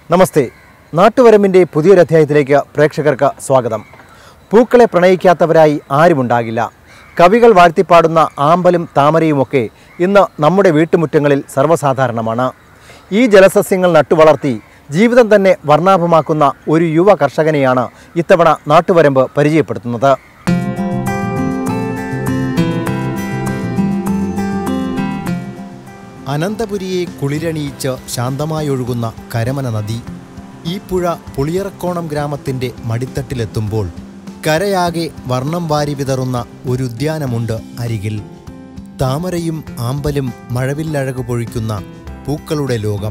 നമസ്തേ നാട്ടുവരമ്പിൻ്റെ പുതിയൊരധ്യായത്തിലേക്ക് പ്രേക്ഷകർക്ക് സ്വാഗതം പൂക്കളെ പ്രണയിക്കാത്തവരായി ആരുമുണ്ടാകില്ല കവികൾ വാഴ്ത്തിപ്പാടുന്ന ആമ്പലും താമരയുമൊക്കെ ഇന്ന് നമ്മുടെ വീട്ടുമുറ്റങ്ങളിൽ സർവ്വസാധാരണമാണ് ഈ ജലസസ്യങ്ങൾ നട്ടുവളർത്തി ജീവിതം തന്നെ വർണ്ണാഭമാക്കുന്ന ഒരു യുവ കർഷകനെയാണ് ഇത്തവണ നാട്ടുവരമ്പ് പരിചയപ്പെടുത്തുന്നത് അനന്തപുരിയെ കുളിരണിയിച്ച് ശാന്തമായൊഴുകുന്ന കരമന നദി ഈ പുഴ പുളിയറക്കോണം ഗ്രാമത്തിൻ്റെ മടിത്തട്ടിലെത്തുമ്പോൾ കരയാകെ വർണ്ണം വാരി വിതറുന്ന ഒരു ഉദ്യാനമുണ്ട് അരികിൽ താമരയും ആമ്പലും മഴവില്ലഴകു പൊഴിക്കുന്ന പൂക്കളുടെ ലോകം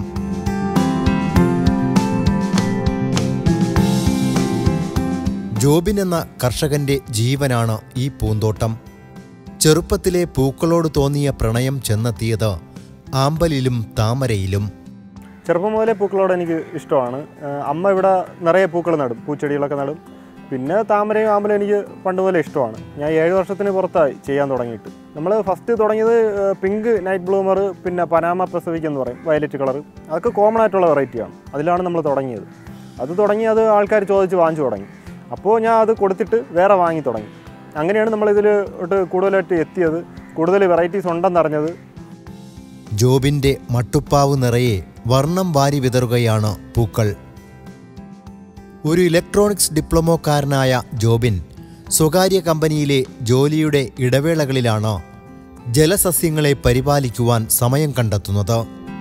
ജോബിൻ എന്ന കർഷകന്റെ ജീവനാണ് ഈ പൂന്തോട്ടം ചെറുപ്പത്തിലെ പൂക്കളോട് തോന്നിയ പ്രണയം ചെന്നെത്തിയത് ആമ്പലിലും താമരയിലും ചെറുപ്പം മുതലേ പൂക്കളോട് എനിക്ക് ഇഷ്ടമാണ് ഏഹ് അമ്മ ഇവിടെ നിറയെ പൂക്കൾ നടും പൂച്ചെടികളൊക്കെ നടും പിന്നെ താമരയും ആമ്പലും എനിക്ക് പണ്ട് മുതലേ ഇഷ്ടമാണ് ഞാൻ ഏഴ് വർഷത്തിന് പുറത്തായി ചെയ്യാൻ തുടങ്ങിയിട്ട് നമ്മൾ ഫസ്റ്റ് തുടങ്ങിയത് ഏഹ് പിങ്ക് നൈറ്റ് ബ്ലൂമർ പിന്നെ പനാമ പെസഫിക് എന്ന് പറയും വയലറ്റ് കളർ അതൊക്കെ കോമൺ ആയിട്ടുള്ള വെറൈറ്റിയാണ് അതിലാണ് നമ്മൾ തുടങ്ങിയത് അത് തുടങ്ങി അത് ആൾക്കാർ ചോദിച്ച് വാങ്ങിച്ചു തുടങ്ങി അപ്പോൾ ഞാൻ അത് കൊടുത്തിട്ട് വേറെ വാങ്ങി തുടങ്ങി അങ്ങനെയാണ് നമ്മളിതിൽ കൂടുതലായിട്ട് എത്തിയത് കൂടുതൽ വെറൈറ്റീസ് ഉണ്ടെന്നറിഞ്ഞത് ജോബിന്റെ മട്ടുപ്പാവ് നിറയെ വർണ്ണം വാരി വിതറുകയാണ് പൂക്കൾ ഒരു ഇലക്ട്രോണിക്സ് ഡിപ്ലോമോക്കാരനായ ജോബിൻ സ്വകാര്യ കമ്പനിയിലെ ജോലിയുടെ ഇടവേളകളിലാണ് ജലസസ്യങ്ങളെ പരിപാലിക്കുവാൻ സമയം കണ്ടെത്തുന്നത്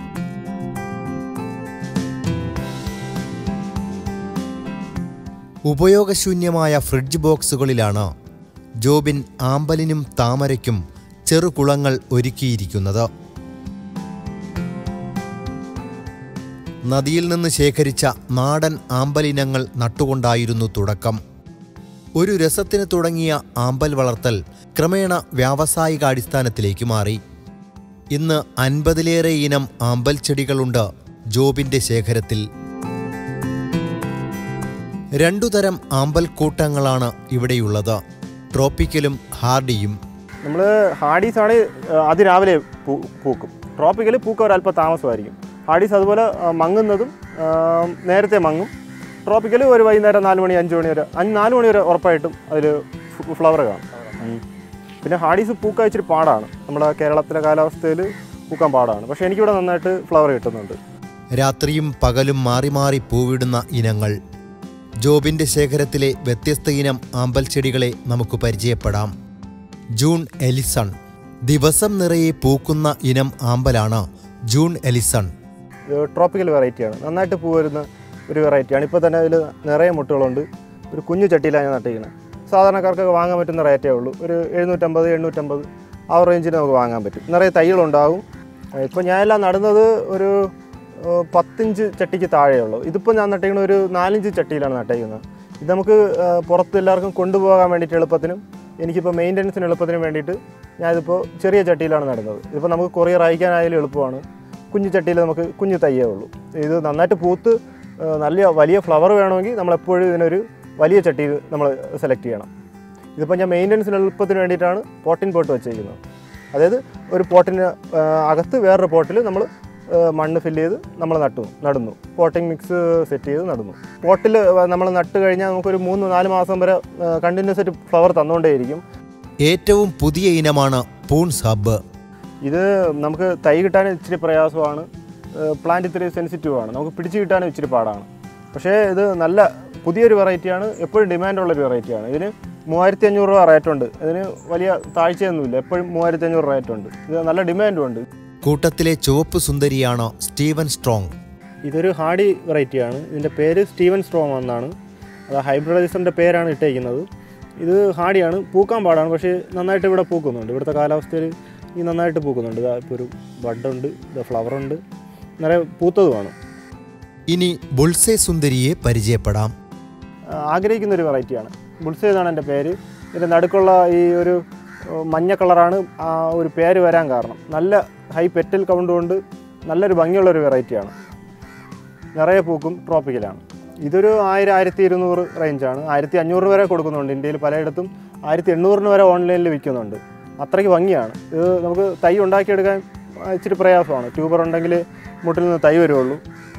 ഉപയോഗശൂന്യമായ ഫ്രിഡ്ജ് ബോക്സുകളിലാണ് ജോബിൻ ആമ്പലിനും താമരയ്ക്കും ചെറുകുളങ്ങൾ ഒരുക്കിയിരിക്കുന്നത് നദിയിൽ നിന്ന് ശേഖരിച്ച നാടൻ ആമ്പലിനങ്ങൾ നട്ടുകൊണ്ടായിരുന്നു തുടക്കം ഒരു രസത്തിന് തുടങ്ങിയ ആമ്പൽ വളർത്തൽ ക്രമേണ വ്യാവസായികാടിസ്ഥാനത്തിലേക്ക് മാറി ഇന്ന് അൻപതിലേറെ ഇനം ആമ്പൽ ചെടികളുണ്ട് ജോബിന്റെ ശേഖരത്തിൽ രണ്ടു തരം ആമ്പൽ കൂട്ടങ്ങളാണ് ഇവിടെയുള്ളത് ട്രോപ്പിക്കലും ഹാർഡിയും നമ്മൾ ഹാഡീസ് ആണ് അതിരാവിലെ പൂ പൂക്കും ട്രോപ്പിക്കൽ പൂക്ക ഒരല്പം താമസമായിരിക്കും ഹാഡീസ് അതുപോലെ ആ, മങ്ങുന്നതും ആ, നേരത്തെ മങ്ങും ട്രോപ്പിക്കൽ ഒരു വൈകുന്നേരം നാല് മണി അഞ്ച് മണി വരെ അഞ്ച് നാല് മണി വരെ ഉറപ്പായിട്ടും അതിൽ ഫ്ലവർ കാണും ഉം. പിന്നെ ഹാഡീസ് പൂക്കാൻ ഇച്ചിരി പാടാണ് നമ്മുടെ കേരളത്തിലെ കാലാവസ്ഥയിൽ പൂക്കാൻ പാടാണ് പക്ഷേ എനിക്കിവിടെ നന്നായിട്ട് ഫ്ലവർ കിട്ടുന്നുണ്ട് രാത്രിയും പകലും മാറി മാറി പൂവിടുന്ന ഇനങ്ങൾ ജോബിന്റെ ശേഖരത്തിലെ വ്യത്യസ്ത ഇനം ആമ്പൽ ചെടികളെ നമുക്ക് പരിചയപ്പെടാം ജൂൺ എലിസൺ ദിവസം നിറയെ പൂക്കുന്ന ഇനം ആമ്പലാണ് ജൂൺ എലിസൺ ഇത് ട്രോപ്പിക്കൽ വെറൈറ്റിയാണ് നന്നായിട്ട് പൂ വരുന്ന ഒരു വെറൈറ്റിയാണ് ഇപ്പോൾ തന്നെ അതിൽ നിറയെ മുട്ടുകളുണ്ട് ഒരു കുഞ്ഞു ചട്ടിയിലാണ് ഞാൻ നട്ടിരിക്കുന്നത് സാധാരണക്കാർക്കൊക്കെ വാങ്ങാൻ പറ്റുന്ന റേറ്റേ ഉള്ളൂ ഒരു എഴുന്നൂറ്റമ്പത് എണ്ണൂറ്റമ്പത് ആ റേഞ്ചിൽ നമുക്ക് വാങ്ങാൻ പറ്റും നിറയെ തൈകളുണ്ടാവും ഇപ്പോൾ ഞാനെല്ലാം നടുന്നത് ഒരു ഏഹ്, പത്തിഞ്ച് ചട്ടിക്ക് താഴെയുള്ളൂ ഇതിപ്പോൾ ഞാൻ നട്ടിരിക്കുന്ന ഒരു നാലിഞ്ച് ചട്ടിയിലാണ് നട്ടേക്കുന്നത് ഇത് നമുക്ക് ഏഹ്, പുറത്ത് എല്ലാവർക്കും കൊണ്ടുപോകാൻ വേണ്ടിയിട്ട് എളുപ്പത്തിനും എനിക്കിപ്പോൾ മെയിൻ്റനൻസിന് എളുപ്പത്തിനും വേണ്ടിയിട്ട് ഞാനിതിപ്പോൾ ചെറിയ ചട്ടിയിലാണ് നടുന്നത് ഇതിപ്പോൾ നമുക്ക് കൊറിയർ അയക്കാനായാലും എളുപ്പമാണ് കുഞ്ഞു ചട്ടിയിൽ നമുക്ക് കുഞ്ഞു തയ്യേ ഉള്ളൂ ഇത് നന്നായിട്ട് പൂത്ത് ആ, നല്ല വലിയ ഫ്ലവർ വേണമെങ്കിൽ നമ്മൾ എപ്പോഴും ഇതിനൊരു വലിയ ചട്ടി നമ്മൾ സെലക്ട് ചെയ്യണം ഇതിപ്പോൾ ഞാൻ മെയിൻ്റനൻസിന് എളുപ്പത്തിന് വേണ്ടിയിട്ടാണ് പോട്ടിൻ പോട്ട് വെച്ചേക്കുന്നത് അതായത് ഒരു പോട്ടിന് ആ, അകത്ത് വേറൊരു പോട്ടിൽ നമ്മൾ മണ്ണ് ഫില്ല് ചെയ്ത് നമ്മൾ നട്ടു നടുന്നു പോട്ടിംഗ് മിക്സ് സെറ്റ് ചെയ്ത് നടുന്നു പോട്ടിൽ നമ്മൾ നട്ട് കഴിഞ്ഞാൽ നമുക്കൊരു മൂന്ന് നാല് മാസം വരെ കണ്ടിന്യൂസ് ആയിട്ട് ഫ്ലവർ തന്നുകൊണ്ടേയിരിക്കും ഏറ്റവും പുതിയ ഇനമാണ് പൂൺസ് ഹബ്ബ് ഇത് നമുക്ക് തൈ കിട്ടാൻ ഇച്ചിരി പ്രയാസമാണ് പ്ലാന്റ് ഇത്തിരി സെൻസിറ്റീവ് ആണ് നമുക്ക് പിടിച്ച് കിട്ടാനും ഇച്ചിരി പാടാണ് പക്ഷേ ഇത് നല്ല പുതിയൊരു വെറൈറ്റിയാണ് എപ്പോഴും ഡിമാൻഡുള്ളൊരു വെറൈറ്റിയാണ് ഇതിന് മൂവായിരത്തി അഞ്ഞൂറ് രൂപ റേറ്റ് ഉണ്ട് ഇതിന് വലിയ താഴ്ചയൊന്നുമില്ല എപ്പോഴും മൂവായിരത്തി അഞ്ഞൂറ് റേറ്റ് ഉണ്ട് ഇത് നല്ല ഡിമാൻഡും ഉണ്ട് കൂട്ടത്തിലെ ചുവപ്പ് സുന്ദരിയാണ് സ്റ്റീവൻ സ്ട്രോങ് ഇതൊരു ഹാഡി വെറൈറ്റിയാണ് ഇതിൻ്റെ പേര് സ്റ്റീവൻ സ്ട്രോം എന്നാണ് അത് ഹൈബ്രിഡൈസറിൻ്റെ പേരാണ് ഇട്ടേക്കുന്നത് ഇത് ഹാഡിയാണ് പൂക്കാൻ പാടാണ് പക്ഷേ നന്നായിട്ട് ഇവിടെ പൂക്കുന്നുണ്ട് ഇവിടുത്തെ കാലാവസ്ഥയിൽ ഈ നന്നായിട്ട് പൂക്കുന്നുണ്ട് ഇതാ ഇപ്പോൾ ഒരു ബഡുണ്ട് ഇത് ഫ്ലവറുണ്ട് നിറയെ പൂത്തതുമാണ് ഇനി ബുൾസെ സുന്ദരിയെ പരിചയപ്പെടാം ആ, ആഗ്രഹിക്കുന്ന ഒരു വെറൈറ്റിയാണ് ബുൾസേ എന്നാണ് എൻ്റെ പേര് ഇതിൻ്റെ നടുക്കുള്ള ഈ ഒരു ഏഹ്, മഞ്ഞ കളറാണ് ആ ഒരു പേര് വരാൻ കാരണം നല്ല ഹൈ പെറ്റൽ കൗണ്ട് കൊണ്ട് നല്ലൊരു ഭംഗിയുള്ള ഒരു വെറൈറ്റിയാണ് നിറയെ പൂക്കും ട്രോപ്പിക്കലാണ് ഇതൊരു ആയിരം ആയിരത്തി ഇരുന്നൂറ് റേഞ്ചാണ് ആയിരത്തി അഞ്ഞൂറ് വരെ കൊടുക്കുന്നുണ്ട് ഇന്ത്യയിൽ പലയിടത്തും ആയിരത്തി എണ്ണൂറിന് വരെ ഓൺലൈനിൽ വിൽക്കുന്നുണ്ട് അത്രയ്ക്ക് ഭംഗിയാണ് ഇത് നമുക്ക് തൈ ഉണ്ടാക്കിയെടുക്കാൻ ആ, ഇച്ചിരി പ്രയാസമാണ് ട്യൂബർ ഉണ്ടെങ്കിൽ മുട്ടിൽ നിന്ന് തൈ വരുള്ളൂ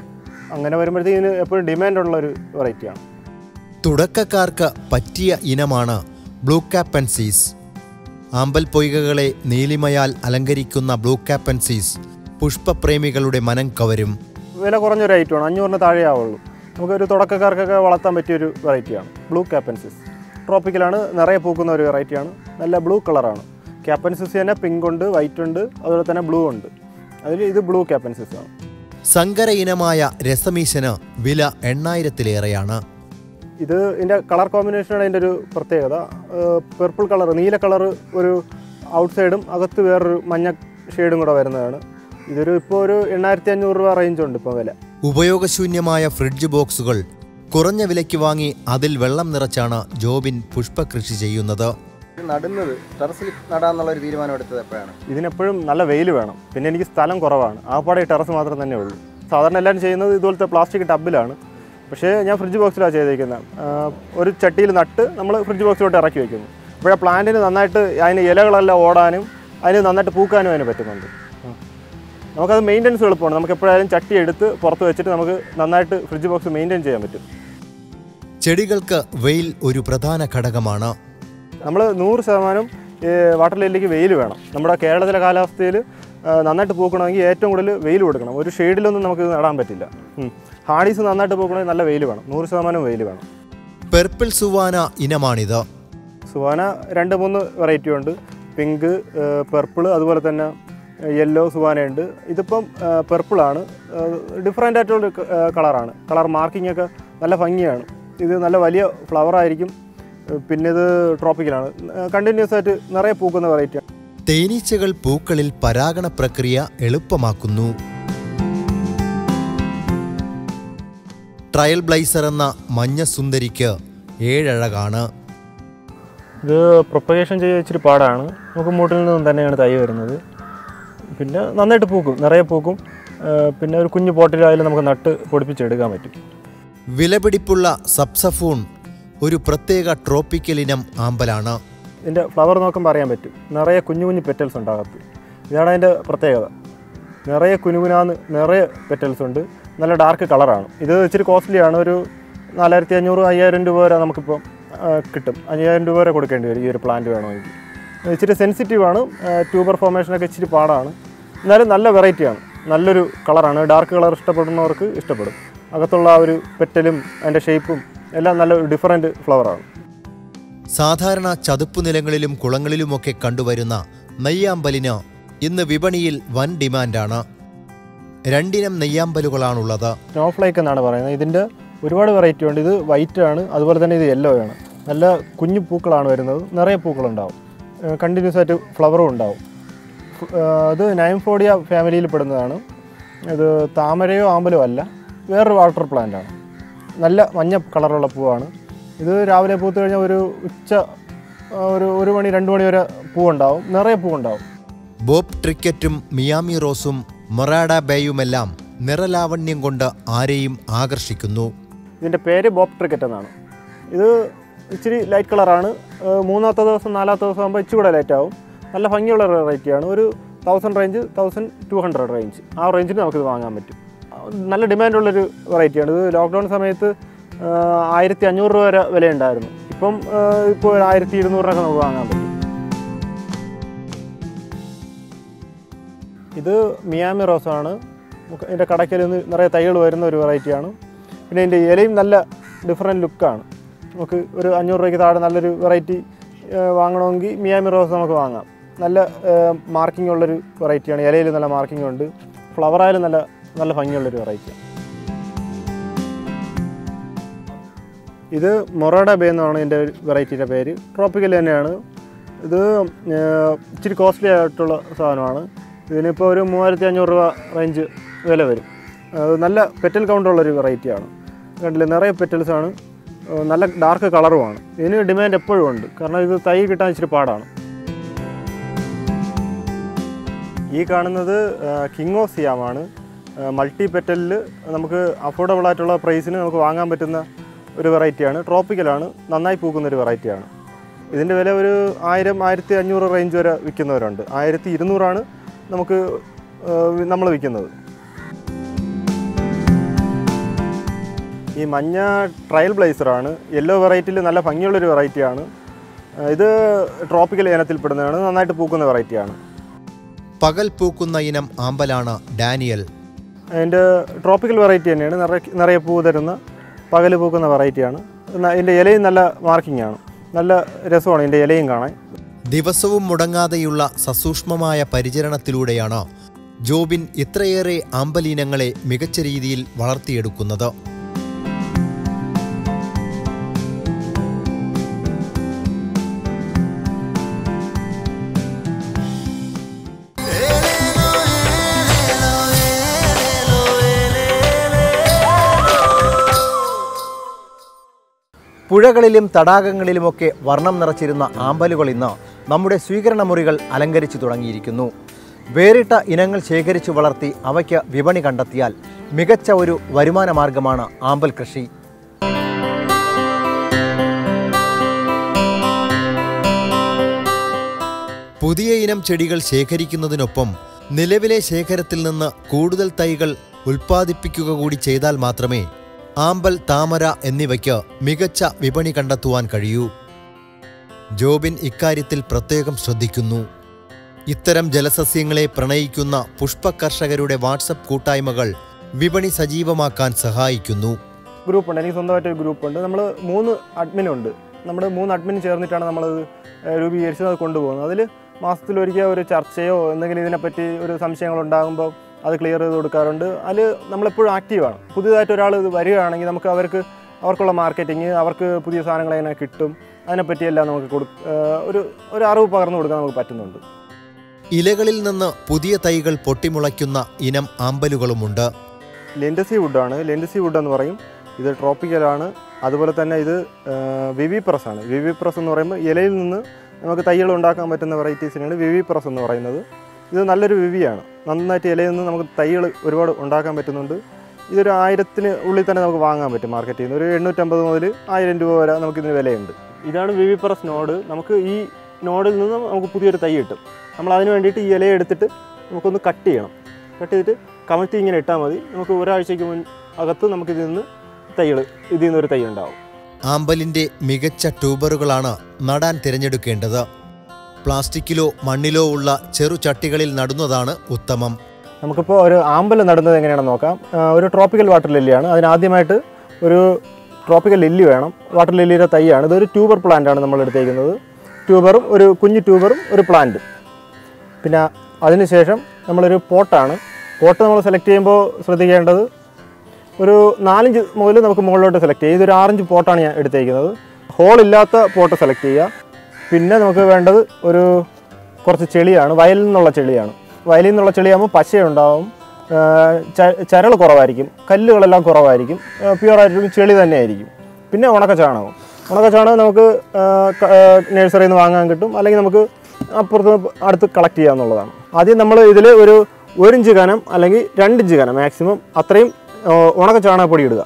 അങ്ങനെ വരുമ്പോഴത്തേക്കും ഇതിന് എപ്പോഴും ഡിമാൻഡുള്ള ഒരു വെറൈറ്റിയാണ് തുടക്കക്കാർക്ക് പറ്റിയ ഇനമാണ് ബ്ലൂ കാപ്പൻസീസ് ആമ്പൽ പൊയ്കകളെ നീലിമയാൽ അലങ്കരിക്കുന്ന ബ്ലൂ കാപ്പൻസീസ് പുഷ്പപ്രേമികളുടെ മനം കവരും വില കുറഞ്ഞൊരു ഐറ്റമാണ് അഞ്ഞൂറിന് താഴെ ആവുള്ളൂ നമുക്കൊരു തുടക്കക്കാർക്കൊക്കെ വളർത്താൻ പറ്റിയൊരു വെറൈറ്റിയാണ് ബ്ലൂ കാപ്പൻസിസ് ട്രോപ്പിക്കലാണ് നിറയെ പൂക്കുന്ന ഒരു വെറൈറ്റിയാണ് നല്ല ബ്ലൂ കളറാണ് കാപ്പൻസിസ് തന്നെ പിങ്ക് ഉണ്ട് വൈറ്റ് ഉണ്ട് അതുപോലെ തന്നെ ബ്ലൂ ഉണ്ട് അതിൽ ഇത് ബ്ലൂ കാപ്പൻസിസ് ആണ് സങ്കര ഇനമായ രസമീശന് വില എണ്ണായിരത്തിലേറെയാണ് ഇത് ഇതിൻ്റെ കളർ കോമ്പിനേഷനാണ് ഇതിൻ്റെ ഒരു പ്രത്യേകത പെർപ്പിൾ കളർ നീല കളർ ഒരു ഔട്ട് സൈഡും അകത്ത് വേറൊരു മഞ്ഞ ഷെയ്ഡും കൂടെ വരുന്നതാണ് ഇതൊരു ഇപ്പോൾ ഒരു എണ്ണായിരത്തി അഞ്ഞൂറ് രൂപ റേഞ്ച് ഉണ്ട് ഇപ്പോൾ വില ഉപയോഗശൂന്യമായ ഫ്രിഡ്ജ് ബോക്സുകൾ കുറഞ്ഞ വിലയ്ക്ക് വാങ്ങി അതിൽ വെള്ളം നിറച്ചാണ് ജോബിൻ പുഷ്പകൃഷി ചെയ്യുന്നത് ഇത് നടുന്നത് ടെറസിൽ നടാന്നുള്ളൊരു തീരുമാനം എടുത്തത് എപ്പോഴാണ് ഇതിനെപ്പോഴും നല്ല വെയിൽ വേണം പിന്നെ എനിക്ക് സ്ഥലം കുറവാണ് ആപ്പാടെ ടെറസ് മാത്രം തന്നെ ഉള്ളൂ സാധാരണ എല്ലാവരും ചെയ്യുന്നത് ഇതുപോലത്തെ പ്ലാസ്റ്റിക് ടബിലാണ് പക്ഷേ ഞാൻ ഫ്രിഡ്ജ് ബോക്സിലാണ് ചെയ്തേക്കുന്നത് ആഹ് ഒരു ചട്ടിയിൽ നട്ട് നമ്മൾ ഫ്രിഡ്ജ് ബോക്സിലോട്ട് ഇറക്കി വെക്കുന്നു അപ്പോഴേ പ്ലാന്റിന് നന്നായിട്ട് അതിന് ഇലകളെല്ലാം ഓടാനും അതിന് നന്നായിട്ട് പൂക്കാനും അതിന് പറ്റുന്നുണ്ട് ഉം. നമുക്കത് മെയിൻ്റനൻസ് എളുപ്പമാണ് നമുക്ക് എപ്പോഴായാലും ചട്ടി എടുത്ത് പുറത്ത് വെച്ചിട്ട് നമുക്ക് നന്നായിട്ട് ഫ്രിഡ്ജ് ബോക്സ് മെയിൻറ്റെയിൻ ചെയ്യാൻ പറ്റും ചെടികൾക്ക് വെയിൽ ഒരു പ്രധാന ഘടകമാണ് നമ്മൾ നൂറ് ശതമാനം ഈ വാട്ടർ ലില്ലിക്ക് വെയിൽ വേണം നമ്മുടെ കേരളത്തിലെ കാലാവസ്ഥയിൽ ആ, നന്നായിട്ട് പൂക്കണമെങ്കിൽ ഏറ്റവും കൂടുതൽ വെയിൽ കൊടുക്കണം ഒരു ഷെയ്ഡിലൊന്നും നമുക്ക് ഇത് നടാൻ പറ്റില്ല ഉം. ഹാഡീസ് നന്നായിട്ട് പൂക്കണമെങ്കിൽ നല്ല വെയിൽ വേണം നൂറ് ശതമാനം വെയിൽ വേണം പെർപ്പിൾ സുവാന ഇനമാണിത് സുവാന രണ്ട് മൂന്ന് വെറൈറ്റി ഉണ്ട് പിങ്ക് പെർപ്പിൾ അതുപോലെ തന്നെ യെല്ലോ സുവാനയുണ്ട് ഇതിപ്പം പെർപ്പിളാണ് ഡിഫറെൻ്റ് ആയിട്ടുള്ള കളറാണ് കളർ മാർക്കിംഗ് ഒക്കെ നല്ല ഭംഗിയാണ് ഇത് നല്ല വലിയ ഫ്ലവർ ആയിരിക്കും ഏഹ് പിന്നെ ഇത് ട്രോപ്പിക്കലാണ് കണ്ടിന്യൂസ് ആയിട്ട് നിറയെ പൂക്കുന്ന വെറൈറ്റിയാണ് തേനീച്ചകൾ പൂക്കളിൽ പരാഗണ പ്രക്രിയ എളുപ്പമാക്കുന്നു ട്രയൽ ബ്ലൈസർ എന്ന മഞ്ഞ സുന്ദരിക്ക് ഏഴഴകാണ് ഇത് പ്രൊപ്പഗേഷൻ ചെയ്യാൻ ഇച്ചിരി പാടാണ് നമുക്ക് മൂട്ടിൽ നിന്നും തന്നെയാണ് തൈ വരുന്നത് പിന്നെ നന്നായിട്ട് പൂക്കും നിറയെ പൂക്കും ഏഹ് പിന്നെ ഒരു കുഞ്ഞു പോട്ടിലായാലും നമുക്ക് നട്ട് പൊടിപ്പിച്ചെടുക്കാൻ പറ്റും വിലപിടിപ്പുള്ള സബ്സഫൂൺ ഒരു പ്രത്യേക ട്രോപ്പിക്കൽ ഇനം ആമ്പലാണ് ഇതിൻ്റെ ഫ്ലവർ നോക്കുമ്പോൾ അറിയാൻ പറ്റും നിറയെ കുഞ്ഞു കുഞ്ഞു പെറ്റൽസ് ഉണ്ട് അകത്ത് ഇതാണ് അതിൻ്റെ പ്രത്യേകത നിറയെ കുനുകുനാന്ന് നിറയെ പെറ്റൽസ് ഉണ്ട് നല്ല ഡാർക്ക് കളറാണ് ഇത് ഇച്ചിരി കോസ്റ്റ്ലി ആണ് ഒരു നാലായിരത്തി അഞ്ഞൂറ് അയ്യായിരം രൂപ വരെ നമുക്കിപ്പോൾ ആ, കിട്ടും അയ്യായിരം രൂപ വരെ കൊടുക്കേണ്ടി വരും ഈ ഒരു പ്ലാന്റ് വേണമെങ്കിൽ ഇത് ഇച്ചിരി സെൻസിറ്റീവ് ആണ് ട്യൂബർ ഫോർമേഷനൊക്കെ ഇച്ചിരി പാടാണ് എന്നാലും നല്ല വെറൈറ്റിയാണ് നല്ലൊരു കളറാണ് ഡാർക്ക് കളർ ഇഷ്ടപ്പെടുന്നവർക്ക് ഇഷ്ടപ്പെടും അകത്തുള്ള ആ ഒരു പെറ്റലും അതിൻ്റെ ഷേപ്പും എല്ലാം നല്ല ഡിഫറെൻറ്റ് ഫ്ലവറാണ് സാധാരണ ചതുപ്പു നിലങ്ങളിലും കുളങ്ങളിലുമൊക്കെ കണ്ടുവരുന്ന നെയ്യാമ്പലിന് ഇന്ന് വിപണിയിൽ വൻ ഡിമാൻഡാണ് രണ്ടിനം നെയ്യാമ്പലുകളാണുള്ളത് സ്നോഫ്ലേക്ക് എന്നാണ് പറയുന്നത് ഇതിൻ്റെ ഒരുപാട് വെറൈറ്റി ഉണ്ട് ഇത് വൈറ്റ് ആണ് അതുപോലെ തന്നെ ഇത് യെല്ലോ ആണ് നല്ല കുഞ്ഞു പൂക്കളാണ് വരുന്നത് നിറയെ പൂക്കളുണ്ടാവും കണ്ടിന്യൂസ് ആയിട്ട് ഫ്ലവറും ഉണ്ടാവും ഫ്- ഏഹ് ഇത് നയംഫോഡിയ ഫാമിലിയിൽ പെടുന്നതാണ് ഇത് താമരയോ ആമ്പലോ അല്ല വേറൊരു വാട്ടർ പ്ലാന്റ് ആണ് നല്ല മഞ്ഞ കളറുള്ള പൂവാണ് ഇത് രാവിലെ പൂത്ത് കഴിഞ്ഞാൽ ഒരു ഉച്ച ആ, ഒരു ഒരു മണി രണ്ട് മണി വരെ പൂവുണ്ടാവും നിറയെ പൂവുണ്ടാവും ബോബ് ട്രിക്കറ്റും മിയാമി റോസും മൊറാഡ ബേയുമെല്ലാം നിറലാവണ്യം കൊണ്ട് ആരെയും ആകർഷിക്കുന്നു ഇതിൻ്റെ പേര് ബോബ് ട്രിക്കറ്റ് എന്നാണ് ഇത് ഇച്ചിരി ലൈറ്റ് കളറാണ് ഏഹ് മൂന്നാമത്തെ ദിവസം നാലാമത്തെ ദിവസം ആകുമ്പോൾ ഇച്ചിരി കൂടെ ലൈറ്റ് ആവും നല്ല ഭംഗിയുള്ള വെറൈറ്റിയാണ് ഒരു thousand range thousand two hundred range ആ റേഞ്ചിന് നമുക്കിത് വാങ്ങാൻ പറ്റും ആ, നല്ല ഡിമാൻഡുള്ളൊരു വെറൈറ്റിയാണ് ഇത് ലോക്ക്ഡൗൺ സമയത്ത് ഏഹ് ആയിരത്തി അഞ്ഞൂറ് രൂപ വരെ വിലയുണ്ടായിരുന്നു ഇപ്പം ഏഹ് ഇപ്പോൾ ഒരു ആയിരത്തി ഇരുന്നൂറിനൊക്കെ നമുക്ക് വാങ്ങാൻ പറ്റും ഇത് മിയാമി റോസാണ് നമുക്ക് ഇതിൻ്റെ കടയ്ക്കൽ നിന്ന് നിറയെ തൈകൾ വരുന്ന ഒരു വെറൈറ്റിയാണ് പിന്നെ ഇതിൻ്റെ ഇലയും നല്ല ഡിഫറെൻറ്റ് ലുക്കാണ് നമുക്ക് ഒരു അഞ്ഞൂറ് രൂപയ്ക്ക് താഴെ നല്ലൊരു വെറൈറ്റി വാങ്ങണമെങ്കിൽ മിയാമി റോസ് നമുക്ക് വാങ്ങാം നല്ല മാർക്കിംഗ് ഉള്ളൊരു വെറൈറ്റിയാണ് ഇലയിൽ നല്ല മാർക്കിംഗ് ഉണ്ട് ഫ്ലവർ ആയാലും നല്ല നല്ല ഭംഗിയുള്ളൊരു വെറൈറ്റിയാണ് ഇത് മൊറോഡ ബേ എന്നാണ് ഇതിൻ്റെ വെറൈറ്റിയുടെ പേര് ട്രോപ്പിക്കൽ തന്നെയാണ് ഇത് ഏർ, ഇച്ചിരി കോസ്റ്റ്ലി ആയിട്ടുള്ള സാധനമാണ് ഇതിനിപ്പോൾ ഒരു മൂവായിരത്തി അഞ്ഞൂറ് രൂപ റേഞ്ച് വില വരും അത് നല്ല പെറ്റൽ കൗണ്ടുള്ളൊരു വെറൈറ്റിയാണ് കണ്ടില്ലേ നിറയെ പെറ്റൽസ് ആണ് ഏർ, നല്ല ഡാർക്ക് കളറുമാണ് ഇതിന് ഡിമാൻഡ് എപ്പോഴും ഉണ്ട് കാരണം ഇത് തൈ കിട്ടാൻ ഇച്ചിരി പാടാണ് ഈ കാണുന്നത് കിങ് ഓഫ് സിയാമാണ് മൾട്ടി പെറ്റലിൽ നമുക്ക് അഫോർഡബിൾ ആയിട്ടുള്ള പ്രൈസിന് നമുക്ക് വാങ്ങാൻ പറ്റുന്ന ഒരു വെറൈറ്റിയാണ് ട്രോപ്പിക്കലാണ് നന്നായി പൂക്കുന്ന ഒരു വെറൈറ്റിയാണ് ഇതിൻ്റെ വില ഒരു ആയിരം ആയിരത്തി അഞ്ഞൂറ് റേഞ്ച് വരെ വിൽക്കുന്നവരുണ്ട് ആയിരത്തി ഇരുന്നൂറാണ് നമുക്ക് നമ്മൾ വിൽക്കുന്നത് ഈ മഞ്ഞ ട്രയൽ ബ്ലേസറാണ് യെല്ലോ വെറൈറ്റിയിൽ നല്ല ഭംഗിയുള്ളൊരു വെറൈറ്റിയാണ് ഇത് ട്രോപ്പിക്കൽ ഇനത്തിൽപ്പെടുന്നതാണ് നന്നായിട്ട് പൂക്കുന്ന വെറൈറ്റിയാണ് പകൽ പൂക്കുന്ന ഇനം ആമ്പലാണ് ഡാനിയൽ അതിൻ്റെ ട്രോപ്പിക്കൽ വെറൈറ്റി തന്നെയാണ് നിറയെ നിറയെ പൂ തരുന്ന പകൽ പൂക്കുന്ന വെറൈറ്റിയാണ് എന്നാൽ ഇതിൻ്റെ ഇലയും നല്ല മാർക്കിംഗ് ആണ് നല്ല രസമാണ് ഇതിൻ്റെ ഇലയും കാണാൻ ദിവസവും മുടങ്ങാതെയുള്ള സസൂക്ഷ്മമായ പരിചരണത്തിലൂടെയാണ് ജോബിൻ ഇത്രയേറെ ആമ്പലീനങ്ങളെ മികച്ച രീതിയിൽ വളർത്തിയെടുക്കുന്നത് പുഴകളിലും തടാകങ്ങളിലുമൊക്കെ വർണ്ണം നിറച്ചിരുന്ന ആമ്പലുകൾ ഇന്ന് നമ്മുടെ സ്വീകരണ മുറികൾ അലങ്കരിച്ചു തുടങ്ങിയിരിക്കുന്നു വേറിട്ട ഇനങ്ങൾ ശേഖരിച്ചു വളർത്തി അവയ്ക്ക് വിപണി കണ്ടെത്തിയാൽ മികച്ച ഒരു വരുമാന മാർഗമാണ് ആമ്പൽ കൃഷി പുതിയ ഇനം ചെടികൾ ശേഖരിക്കുന്നതിനൊപ്പം നിലവിലെ ശേഖരത്തിൽ നിന്ന് കൂടുതൽ തൈകൾ ഉൽപ്പാദിപ്പിക്കുക കൂടി ചെയ്താൽ മാത്രമേ ആമ്പൽ താമര എന്നിവയ്ക്ക് മികച്ച വിപണി കണ്ടെത്തുവാൻ കഴിയൂ ജോബിൻ ഇക്കാര്യത്തിൽ പ്രത്യേകം ശ്രദ്ധിക്കുന്നു ഇത്തരം ജലസസ്യങ്ങളെ പ്രണയിക്കുന്ന പുഷ്പകർഷകരുടെ വാട്സപ്പ് കൂട്ടായ്മകൾ വിപണി സജീവമാക്കാൻ സഹായിക്കുന്നു ഗ്രൂപ്പുണ്ട് എനിക്ക് സ്വന്തമായിട്ട് ഒരു ഗ്രൂപ്പുണ്ട് നമ്മൾ മൂന്ന് അഡ്മിനുണ്ട് നമ്മുടെ മൂന്ന് അഡ്മിൻ ചേർന്നിട്ടാണ് നമ്മളത് ഏഹ്, രൂപീകരിച്ചത് അത് കൊണ്ടുപോകുന്നത് അതിൽ മാസത്തിലൊരിക്കൽ ഒരു ചർച്ചയോ എന്തെങ്കിലും ഇതിനെപ്പറ്റി ഒരു സംശയങ്ങൾ ഉണ്ടാകുമ്പോൾ അത് ക്ലിയർ ചെയ്ത് കൊടുക്കാറുണ്ട് അതിൽ നമ്മളെപ്പോഴും ആക്റ്റീവാണ് പുതിയതായിട്ട് ഒരാൾ ഇത് വരികയാണെങ്കിൽ നമുക്ക് അവർക്ക് അവർക്കുള്ള മാർക്കറ്റിങ് അവർക്ക് പുതിയ സാധനങ്ങൾ എങ്ങനെ കിട്ടും അതിനെപ്പറ്റിയെല്ലാം നമുക്ക് കൊടു ഏഹ്, ഒരു ഒരു അറിവ് പകർന്നു കൊടുക്കാൻ നമുക്ക് പറ്റുന്നുണ്ട് ഇലകളിൽ നിന്ന് പുതിയ തൈകൾ പൊട്ടിമുളയ്ക്കുന്ന ഇനം ആമ്പലുകളുമുണ്ട് ലെൻഡസി വുഡാണ് ലെൻഡസി വുഡ് എന്ന് പറയും ഇത് ട്രോപ്പിക്കലാണ് അതുപോലെ തന്നെ ഇത് വിവി പ്രസ് ആണ് വിവി പ്രസ് എന്ന് പറയുമ്പോൾ ഇലയിൽ നിന്ന് നമുക്ക് തൈകൾ ഉണ്ടാക്കാൻ പറ്റുന്ന വെറൈറ്റീസിനാണ് വിവി പ്രസ് എന്ന് പറയുന്നത് ഇത് നല്ലൊരു വിവിയാണ് നന്നായിട്ട് ഇലയിൽ നിന്ന് നമുക്ക് തൈകൾ ഒരുപാട് ഉണ്ടാക്കാൻ പറ്റുന്നുണ്ട് ഇതൊരു ആയിരത്തിന് ഉള്ളിൽ തന്നെ നമുക്ക് വാങ്ങാൻ പറ്റും മാർക്കറ്റിൽ നിന്ന് ഒരു എണ്ണൂറ്റമ്പത് മുതൽ ആയിരം രൂപ വരെ നമുക്കിതിന് വിലയുണ്ട് ഇതാണ് വിവി പ്രസ് നോഡ് നമുക്ക് ഈ നോഡിൽ നിന്ന് നമുക്ക് പുതിയൊരു തൈ കിട്ടും നമ്മൾ അതിന് വേണ്ടിയിട്ട് ഈ ഇലയെ എടുത്തിട്ട് നമുക്കൊന്ന് കട്ട് ചെയ്യണം കട്ട് ചെയ്തിട്ട് കമഴ്ത്തി ഇങ്ങനെ ഇട്ടാൽ മതി നമുക്ക് ഒരാഴ്ചയ്ക്ക് മുൻ അകത്ത് നമുക്ക് ഇതിൽ നിന്ന് തൈകൾ ഇതിൽ നിന്നൊരു തൈ ഉണ്ടാവും ആമ്പലിന്റെ മികച്ച ട്യൂബറുകളാണ് നടാൻ തിരഞ്ഞെടുക്കേണ്ടത് പ്ലാസ്റ്റിക്കിലോ മണ്ണിലോ ഉള്ള ചെറു ചട്ടികളിൽ നടുന്നതാണ് ഉത്തമം നമുക്കിപ്പോൾ ഒരു ആമ്പൽ നടുന്നത് എങ്ങനെയാണെന്ന് നോക്കാം ആ, ഒരു ട്രോപ്പിക്കൽ വാട്ടർ ലില്ലിയാണ് അതിനാദ്യമായിട്ട് ഒരു ട്രോപ്പിക്കൽ ലില്ലി വേണം വാട്ടർ ലില്ലിയുടെ തൈയാണ് ഇതൊരു ട്യൂബർ പ്ലാന്റ് ആണ് നമ്മൾ എടുത്തേക്കുന്നത് ട്യൂബറും ഒരു കുഞ്ഞു ട്യൂബറും ഒരു പ്ലാന്റും പിന്നെ അതിനുശേഷം നമ്മളൊരു പോട്ടാണ് പോട്ട് നമ്മൾ സെലക്ട് ചെയ്യുമ്പോൾ ശ്രദ്ധിക്കേണ്ടത് ഒരു നാലഞ്ച് മുതൽ നമുക്ക് മുകളിലോട്ട് സെലക്ട് ചെയ്യാം ഇതൊരു ആറഞ്ച് പോട്ടാണ് ഞാൻ എടുത്തേക്കുന്നത് ഹോൾ ഇല്ലാത്ത പോട്ട് സെലക്ട് ചെയ്യുക പിന്നെ നമുക്ക് വേണ്ടത് ഒരു കുറച്ച് ചെളിയാണ് വയലിൽ നിന്നുള്ള ചെളിയാണ് വയലിൽ നിന്നുള്ള ചെളിയാകുമ്പോൾ പശയുണ്ടാവും ചരൾ കുറവായിരിക്കും കല്ലുകളെല്ലാം കുറവായിരിക്കും പ്യുവർ ആയിട്ടും ചെളി തന്നെ ആയിരിക്കും പിന്നെ ഉണക്ക ചാണകം ഉണക്ക ചാണകം നമുക്ക് നഴ്സറിയിൽ നിന്ന് വാങ്ങാൻ കിട്ടും അല്ലെങ്കിൽ നമുക്ക് അപ്പുറത്ത് അടുത്ത് കളക്ട് ചെയ്യാവുന്നതാണ് ആദ്യം നമ്മൾ ഇതിൽ ഒരു ഒരു ഇഞ്ച് കനം അല്ലെങ്കിൽ രണ്ട് ഇഞ്ച് കനം മാക്സിമം അത്രയും ആ, ഉണക്ക ചാണകപ്പൊടി ഇടുക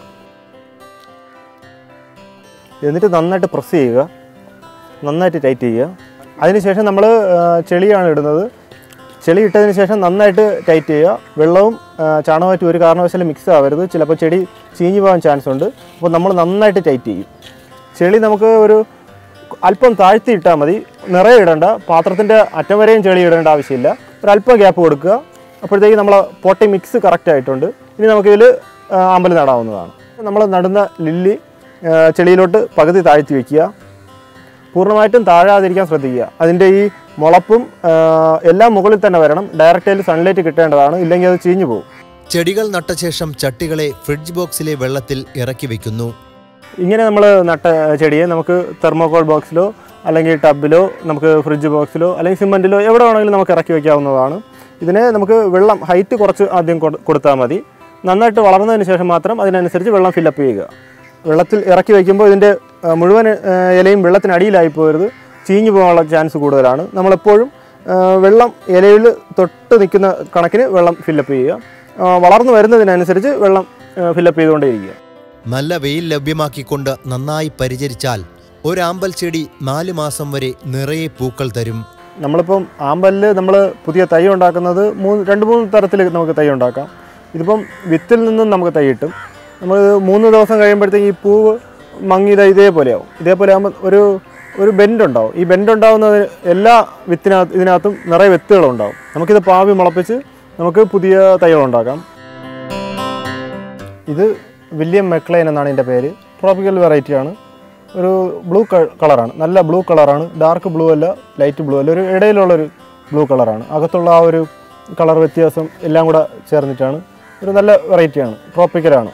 എന്നിട്ട് നന്നായിട്ട് പ്രസ് ചെയ്യുക നന്നായിട്ട് ടൈറ്റ് ചെയ്യുക അതിനുശേഷം നമ്മൾ ചെളിയാണ് ഇടുന്നത് ചെളി ഇട്ടതിന് ശേഷം നന്നായിട്ട് ടൈറ്റ് ചെയ്യുക വെള്ളവും ആ, ചാണകമായിട്ട് ഒരു കാരണവശാലും മിക്സ് ആവരുത് ചിലപ്പോൾ ചെടി ചീഞ്ഞു പോകാൻ ചാൻസ് ഉണ്ട് അപ്പോൾ നമ്മൾ നന്നായിട്ട് ടൈറ്റ് ചെയ്യും ചെളി നമുക്ക് ഒരു അല്പം താഴ്ത്തി ഇട്ടാൽ മതി നിറയെ ഇടണ്ട പാത്രത്തിൻ്റെ അറ്റം വരെയും ചെളി ഇടേണ്ട ആവശ്യമില്ല ഒരു അല്പം ഗ്യാപ്പ് കൊടുക്കുക അപ്പോഴത്തേക്ക് നമ്മൾ പൊട്ടി മിക്സ് കറക്റ്റ് ആയിട്ടുണ്ട് ഇനി നമുക്കിതിൽ അമ്പലം നടാവുന്നതാണ് നമ്മൾ നടുന്ന ലില്ലി ആ, ചെളിയിലോട്ട് പകുതി താഴ്ത്തി വയ്ക്കുക പൂർണ്ണമായിട്ടും താഴാതിരിക്കാൻ ശ്രദ്ധിക്കുക അതിൻ്റെ ഈ മുളപ്പും ആ, എല്ലാം മുകളിൽ തന്നെ വരണം ഡയറക്റ്റായിട്ട് സൺലൈറ്റ് കിട്ടേണ്ടതാണ് ഇല്ലെങ്കിൽ അത് ചീഞ്ഞു പോകും ചെടികൾ നട്ട ശേഷം ചട്ടികളെ ഫ്രിഡ്ജ് ബോക്സിലെ വെള്ളത്തിൽ ഇറക്കി വെക്കുന്നു ഇങ്ങനെ നമ്മൾ നട്ട ചെടിയെ നമുക്ക് തെർമോകോൾ ബോക്സിലോ അല്ലെങ്കിൽ ടബിലോ നമുക്ക് ഫ്രിഡ്ജ് ബോക്സിലോ അല്ലെങ്കിൽ സിമൻറ്റിലോ എവിടെ വേണമെങ്കിലും നമുക്ക് ഇറക്കി വയ്ക്കാവുന്നതാണ് ഇതിനെ നമുക്ക് വെള്ളം ഹൈറ്റ് കുറച്ച് ആദ്യം കൊടു- കൊടുത്താൽ മതി നന്നായിട്ട് വളർന്നതിന് ശേഷം മാത്രം അതിനനുസരിച്ച് വെള്ളം ഫില്ലപ്പ് ചെയ്യുക വെള്ളത്തിൽ ഇറക്കി വയ്ക്കുമ്പോൾ ഇതിൻ്റെ ആ, മുഴുവൻ ആ, ഇലയും വെള്ളത്തിനടിയിലായി പോകരുത് ചീഞ്ഞു പോകാനുള്ള ചാൻസ് കൂടുതലാണ് നമ്മളെപ്പോഴും ആ, വെള്ളം ഇലയിൽ തൊട്ട് നിൽക്കുന്ന കണക്കിന് വെള്ളം ഫില്ലപ്പ് ചെയ്യുക ആ, വളർന്നു വരുന്നതിനനുസരിച്ച് വെള്ളം ഫില്ലപ്പ് ചെയ്തുകൊണ്ടേയിരിക്കുക നല്ല വെയിൽ ലഭ്യമാക്കിക്കൊണ്ട് നന്നായി പരിചരിച്ചാൽ ഒരാമ്പൽ ചെടി നാല് മാസം വരെ നിറയെ പൂക്കൾ തരും നമ്മളിപ്പം ആമ്പലിൽ നമ്മൾ പുതിയ തൈ ഉണ്ടാക്കുന്നത് മൂന്ന് രണ്ട് മൂന്ന് തരത്തിൽ നമുക്ക് തൈ ഉണ്ടാക്കാം ഇതിപ്പം വിത്തിൽ നിന്നും നമുക്ക് തൈ കിട്ടും നമ്മൾ മൂന്ന് ദിവസം കഴിയുമ്പോഴത്തേക്ക് ഈ പൂവ് മങ്ങിയത് ഇതേപോലെയാവും ഇതേപോലെ ആകുമ്പോൾ ഒരു ഒരു ബെൻഡ് ഉണ്ടാവും ഈ ബെൻഡ് ഉണ്ടാവുന്നത് എല്ലാ വിത്തിനകത്ത് ഇതിനകത്തും നിറയെ വിത്തുകളുണ്ടാവും നമുക്കിത് പാവി മുളപ്പിച്ച് നമുക്ക് പുതിയ തൈകൾ ഉണ്ടാക്കാം ഇത് വില്യം മെക്ലൈൻ എന്നാണ് ഇതിൻ്റെ പേര് ട്രോപ്പിക്കൽ വെറൈറ്റിയാണ് ഒരു ബ്ലൂ കളറാണ് നല്ല ബ്ലൂ കളറാണ് ഡാർക്ക് ബ്ലൂ അല്ല ലൈറ്റ് ബ്ലൂ അല്ല ഒരു ഇടയിലുള്ളൊരു ബ്ലൂ കളറാണ് അകത്തുള്ള ആ ഒരു കളർ വ്യത്യാസം എല്ലാം കൂടെ ചേർന്നിട്ടാണ് ഒരു നല്ല വെറൈറ്റിയാണ് ട്രോപ്പിക്കലാണ്